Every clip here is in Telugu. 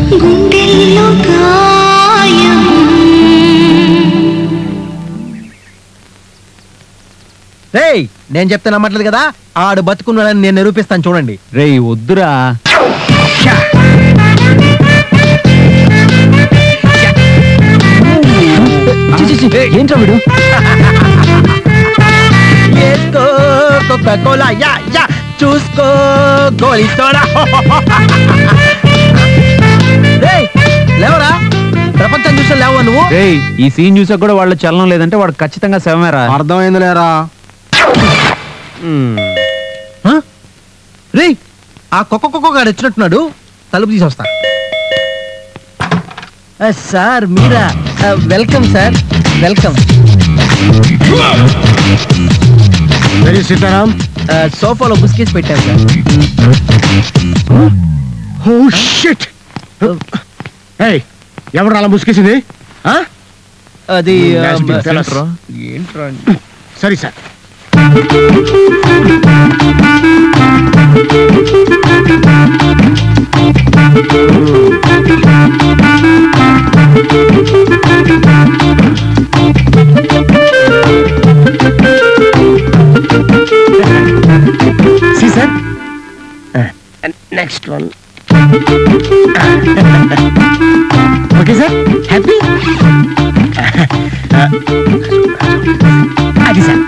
గుండెల్లో గాయం రేయ్ నేను చెప్తే నమ్మట్లేదు కదా ఆడు బతుకున్నాడని నేను నిరూపిస్తాను చూడండి రేయ్ వద్దురా ఏంట్రా వీడు వేసుకో కోకా కోలా యా యా చూసుకో గోలి సోడా రేయ్ లేవరా ప్రపంచం చూసా లేవా నువ్వు రేయ్ ఈ సీన్ చూసాక కూడా వాళ్ళ చలనం లేదంటే వాడు ఖచ్చితంగా శవమేరా అర్థమైంది లేరా హ? రేయ్ ఆ కుక్క కుక్క గాడు వచ్చినట్టున్నాడు తలుపు తీసి వస్తా ఆ, సార్ మీరా ఆ, welcome sir welcome very Sitaram ఆ, సోఫాలో బుస్కేసి పెట్టాను సార్ ఓ షిట్ ఏయ్ ఎవరు అలా ముసుకేసింది ఆ? అది ఆ, Has been మ- fellas. ఏంట్రా సరే sir See, sir? And next one. okay, sir? Happy? అది sir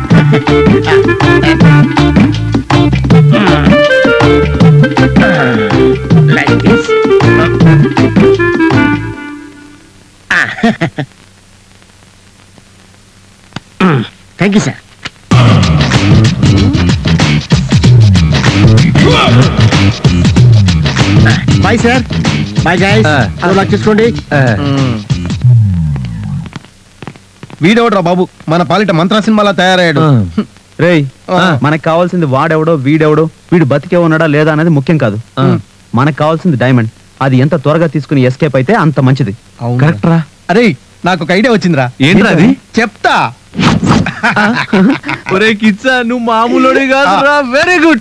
like this thank you sir bye sir bye guys Ah. అది లాక్ చేసుకోండి వీడెవడ్రా బాబు మన పాలిట మంత్ర సినిమాలా తయారయ్యాడు రేయ్ ఆ. మనకు కావాల్సింది వాడెవడో వీడెవడో వీడు బతికే ఉన్నాడా లేదా అనేది ముఖ్యం కాదు మనకు కావాల్సింది డైమండ్ అది ఎంత త్వరగా తీసుకుని ఎస్కేప్ అయితే అంత మంచిది అవును. కరెక్ట్ రా అరే నాకు ఒక ఐడియా వచ్చిందిరా ఏంట్రా అది? చెప్తా ఒరే కిచ్చా నువ్వు మామూలుడే కాదురా వెరీ గుడ్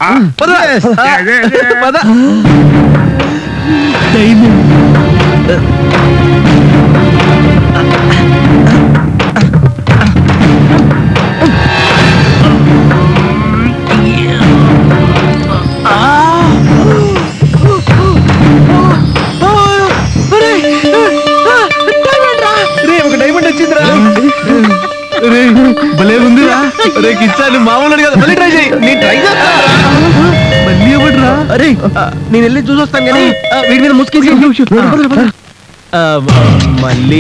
రే ఒక డైమండ్ వచ్చిందిరా భలే ఉందిరా ఒరే కిచ్చా నువ్వు మామూలుడు కాదు మళ్ళీ ట్రై చేయి నేను ట్రై మళ్ళీ ఎవడ్రా అరే నేను వెళ్ళి చూసొస్తాను కానీ ఆ, వీడి మీద ముసుకేసి ఆ, మళ్ళీ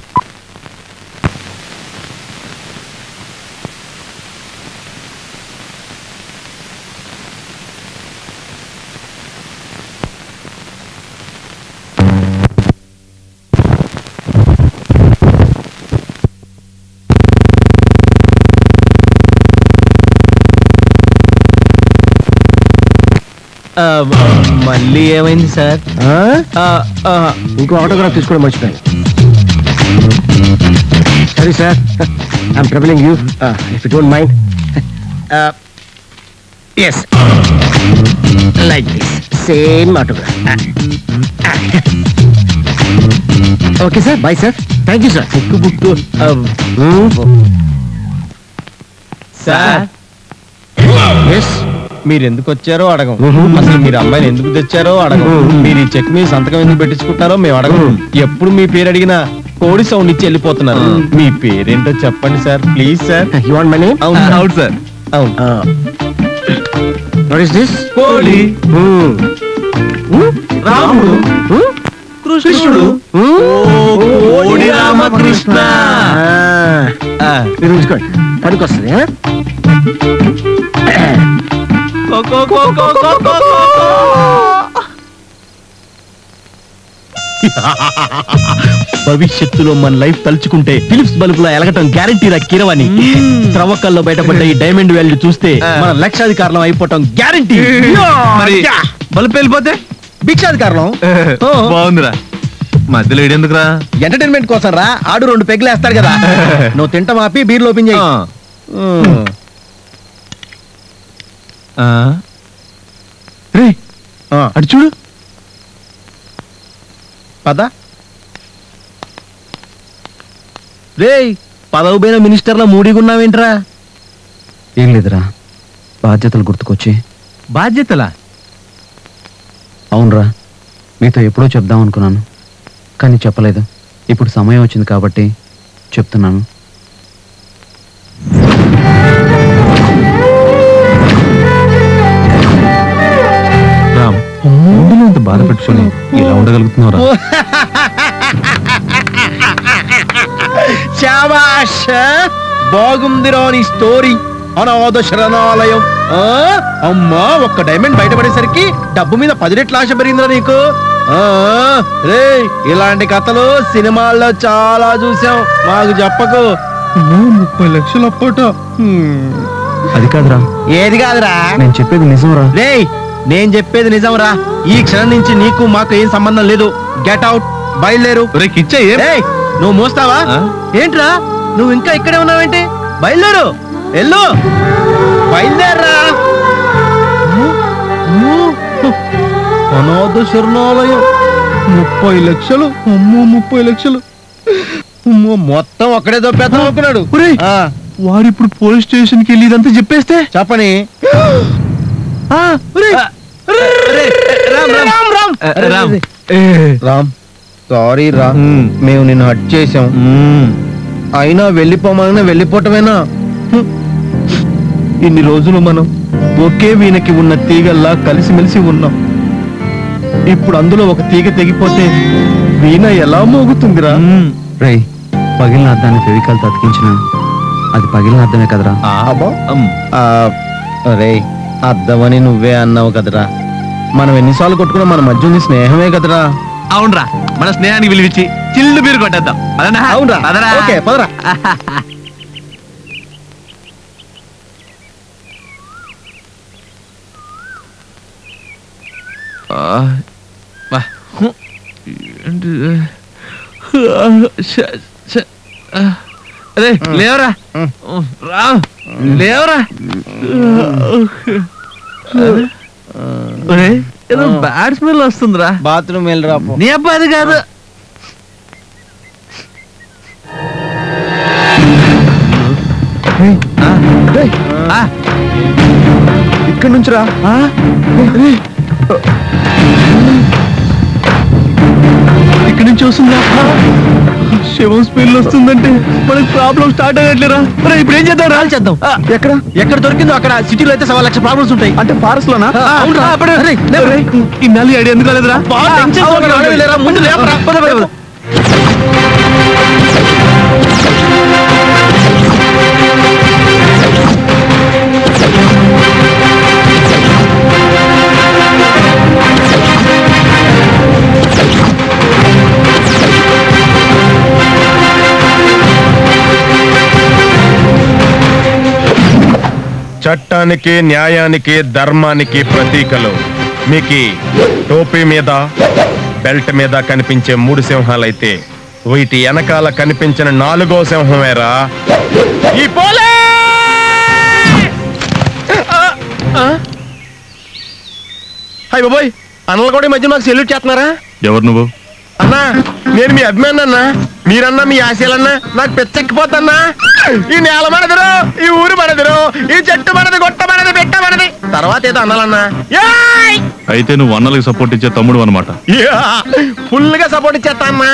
ఆ, మళ్ళీ ఏమైంది సార్ ఆ, ఆ, ఇంకో ఆటోగ్రాఫ్ తీసుకోవడం మర్చిపోయాను సరే sir I'm troubling you if you don't mind yes like this same autograph okay sir bye sir thank you sir book book ఆ, సార్ ఎస్ మీరు ఎందుకు వచ్చారో అడగం Mhm. అసలు మీరు అమ్మాయిని ఎందుకు తెచ్చారో అడగం Mhm. మీరు ఈ చెక్ మీ సంతకం ఎందుకు పెట్టించుకుంటారో మేము అడగం Mhm. ఎప్పుడు మీ పేరు అడిగినా కోడి సౌండ్ ఇచ్చి వెళ్ళిపోతున్నారు మీ పేరేంటో చెప్పండి sir please sir you want my name అవును అవును సార్ అవును వాట్ ఇస్ దిస్ కోడి రాముడు కృష్ణుడు కోడి రామకృష్ణ ఆ, మీరు ఉంచుకోండి పనికి వస్తుంది ఆ? కో, కో, కో, కో, కో, కో, కో. భవిష్యత్తులో మన లైఫ్ తలుచుకుంటే ఫిలిప్స్ బల్బులో ఎలగటం గ్యారంటీ రా కిరవని త్రవ్వకల్లో బయటపడ్డ ఈ డైమండ్ వాల్యూ చూస్తే మన లక్షాధికారులం అయిపోవటం గ్యారంటీ మరి బల్బ్ వెళ్ళిపోతే భిక్షాధికారులం ఓ. బాగుందిరా మధ్యలో ఏడెందుకురా ఎంటర్టైన్మెంట్ కోసం రా ఆడు రెండు పెగ్గులు వేస్తాడు కదా నువ్వు తింటాం ఆపి బీర్లు ఓపెన్ చేయి ఉమ్. రే ఆ. అటు చూడు పద రేయ్ పదవి పోయిన మినిస్టర్ల మూడిగున్నావేంట్రా ఏం లేదురా బాధ్యతలు గుర్తుకొచ్చి బాధ్యతలా అవునరా మీతో ఎప్పుడో చెప్దాం అనుకున్నాను కానీ చెప్పలేదు ఇప్పుడు సమయం వచ్చింది కాబట్టి చెప్తున్నాను రామ్ ముందులో ఇంత బాధ పెట్టుకొని ఇలా ఉండగలుగుతున్నావురా శాబాష్ బాగుందిరా నీ స్టోరీ అనాథ శరణాలయం ఆ, అమ్మా ఒక్క డైమండ్ బయటపడేసరికి డబ్బు మీద పది రెట్ల ఆశ పెరిగిందిరా నీకు ఆ, రే ఇలాంటి కథలు సినిమాల్లో చాలా చూసాం మాకు చెప్పకు ముప్పై లక్షలు అప్పట అది కాదురా ఏది కాదురా నేను చెప్పేది నిజంరా రేయ్ నేను చెప్పేది నిజంరా ఈ క్షణం నుంచి నీకు మాకు ఏం సంబంధం లేదు గెట్ అవుట్ బయలుదేరు రేయ్ నువ్వు మోస్తావా ఏంట్రా నువ్వు ఇంకా ఇక్కడే ఉన్నావేంటి బయలుదేరు వెళ్ళు బయలుదేరరా అనాథ శరణాలయం ముప్పై లక్షలు అమ్మో ముప్పై లక్షలు అమ్మో, మొత్తం ఒక్కడే దొబ్బేద్దాం అనుకున్నాడు ఆ, వాడు ఇప్పుడు పోలీస్ స్టేషన్ కి వెళ్ళి ఇదంతా చెప్పేస్తే చెప్పని ఆ, ఒరేయ్, ఒరేయ్, రామ్ రామ్ రామ్ అరే, రామ్. రామ్ సారీ రా మేము నిన్ను హట్ చేసాం అయినా వెళ్ళిపోమని వెళ్ళిపోవటమేనా హ్మ్. ఇన్ని రోజులు మనం ఒకే వీణకి ఉన్న తీగల్లా కలిసిమెలిసి ఉన్నాం ఇప్పుడు అందులో ఒక తీగ తెగిపోతే వీణ ఎలా మోగుతుందిరా రేయ్ పగిలిన అద్దాన్ని ఫెవికాల్ అతికించిన అది పగిలిన అద్దమే కదరా అబ్బా రే అద్దమని నువ్వే అన్నావు కదరా మనం ఎన్నిసార్లు కొట్టుకున్నా మన మధ్య ఉంది స్నేహమే కదరా అవునరా మన స్నేహానికి విలువిచ్చి చిల్లు బీరు కొట్టేద్దాం అదనా అవునరా పదరా. ఓకే పదరా ఆ, వా. ఏంటి? ష, ష, ఆ. అరే లేవరా రా లేవరా ఒరేయ్, ఏదో బ్యాడ్ స్మెల్ వస్తుందిరా బాత్రూమ్ వెళ్ళరా పో. నీ అబ్బాయి అది కాదు ఆ, ఆ, ఇక్కడ నుంచి రా ఇక్కడి నుంచి వస్తుందా శవం స్మెల్ వస్తుందంటే మనకి ప్రాబ్లం స్టార్ట్ అయ్యట్లేరా మరి ఇప్పుడు ఏం చేద్దాం రా చేద్దాం ఎక్కడ ఎక్కడ దొరికిందో అక్కడ సిటీలో అయితే సవా లక్ష ప్రాబ్లమ్స్ ఉంటాయి అంటే ఫారెస్ట్ లోనా అవునురా. అరే, ఇన్నాళ్ళు ఐడియా ఎందుకు రాలేదురా బాగా టెన్షన్ తోటి నడవలేరా? ముందు లేపరా. పద, పద, పద. చట్టానికి న్యాయానికి ధర్మానికి ప్రతీకలు మీకు టోపీ మీద బెల్ట్ మీద కనిపించే మూడు సింహాలైతే వీటి వెనకాల కనిపించిన నాలుగో సింహమేరా ఈ పోలే హాయ్ బాబాయ్ అన్నలు కూడా ఈ మధ్య నాకు సెల్యూట్ చేస్తున్నారా ఎవరు నువ్వు అన్నా నేను మీ అభిమాని అన్నా మీరన్నా మీ ఆశయాలన్నా నాకు పెచ్చెక్కిపోతన్నా ఈ నేల మనదురు ఈ ఊరు మనదురు ఈ చెట్టు మనది గొట్ట మనది పెట్ట మనది తర్వాత ఏదో అన్నాలన్నా ఏయ్! అయితే నువ్వు అన్నలకు సపోర్ట్ ఇచ్చే తమ్ముడు అనమాట యా! ఫుల్ గా సపోర్ట్ ఇచ్చేస్తా అమ్మా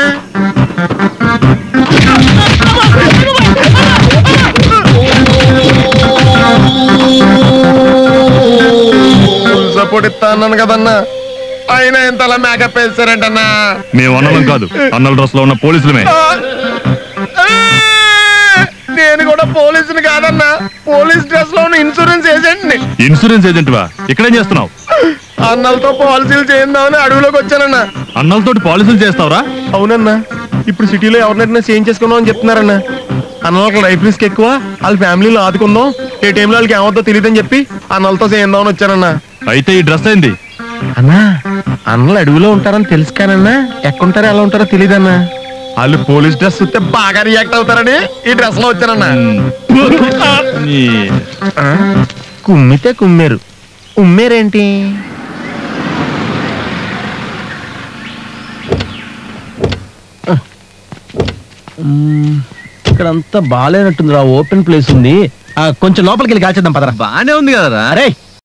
ఫుల్ సపోర్ట్ ఇస్తా అన్నాను కదన్నా అయినా ఇంతలా మేకప్ వేస్తారంటన్నా మేము అన్నలం కాదు అన్నల డ్రెస్ లో ఉన్న పోలీసులమే నేను కూడా పోలీసుని కాదన్నా పోలీస్ డ్రెస్ లో ఉన్న ఇన్సూరెన్స్ ఏజెంట్ ని ఇన్సూరెన్స్ ఏజెంట్ వా ఇక్కడేం చేస్తున్నావు అన్నలతో పాలసీలు చేయిందామని అడవిలోకి వచ్చానన్నా అన్నలతోటి పాలసీలు చేస్తావురా అవునన్నా ఇప్పుడు సిటీలో ఎవరినైనా చేంజ్ చేసుకుందాం అని చెప్తున్నారన్నా అన్నలకు లైఫ్ రిస్క్ ఎక్కువ వాళ్ళ ఫ్యామిలీలో ఆదుకుందాం ఏ టైంలో వాళ్ళకి ఏమవుతుందో తెలియదని చెప్పి అన్నలతో చేయిందామని వచ్చానన్నా అయితే ఈ డ్రెస్ ఏంది అన్నా అన్నలు అడవిలో ఉంటారని తెలుసు కానన్నా ఎక్కడుంటారో ఎలా ఉంటారో తెలియదన్నా వాళ్ళు పోలీస్ డ్రెస్ చూస్తే బాగా రియాక్ట్ అవుతారని ఈ డ్రెస్ లో వచ్చానన్నా నీ- ఆ? కుమ్మితే కుమ్మేరు ఉమ్మేరేంటి ఇక్కడ అంతా బాగాలేనట్టుందిరా ఓపెన్ ప్లేస్ ఉంది ఆ, కొంచెం లోపలికి వెళ్ళి కాల్చేద్దాం పదరా బానే ఉంది కదరా అరే